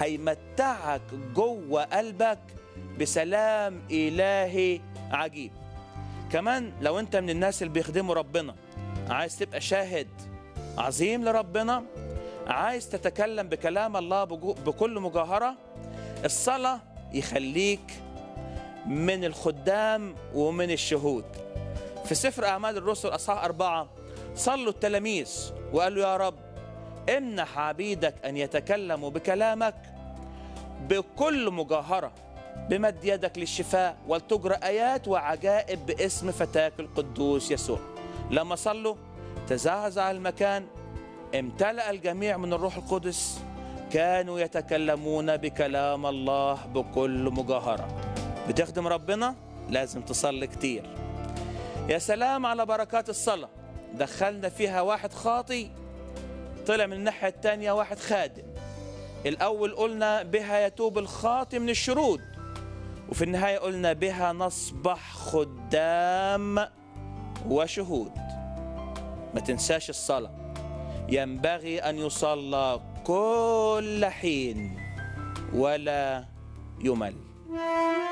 هيمتعك جوه قلبك بسلام إلهي عجيب كمان لو انت من الناس اللي بيخدموا ربنا عايز تبقى شاهد عظيم لربنا عايز تتكلم بكلام الله بجو- بكل مجاهرة الصلاة يخليك من الخدام ومن الشهود في سفر أعمال الرسل أصحاح أربعة صلوا التلاميذ وقالوا يا رب امنح عبيدك أن يتكلموا بكلامك بكل مجاهرة بمد يدك للشفاء ولتجرى آيات وعجائب باسم فتاك القدوس يسوع لما صلوا تزعزع المكان امتلأ الجميع من الروح القدس كانوا يتكلمون بكلام الله بكل مجاهرة بتخدم ربنا لازم تصلي كتير يا سلام على بركات الصلاة دخلنا فيها واحد خاطي طلع من الناحية التانية واحد خادم الأول قلنا بها يتوب الخاطي من الشرود وفي النهاية قلنا بها نصبح خدام وشهود ما تنساش الصلاة ينبغي أن يصلى كل حين ولا يمل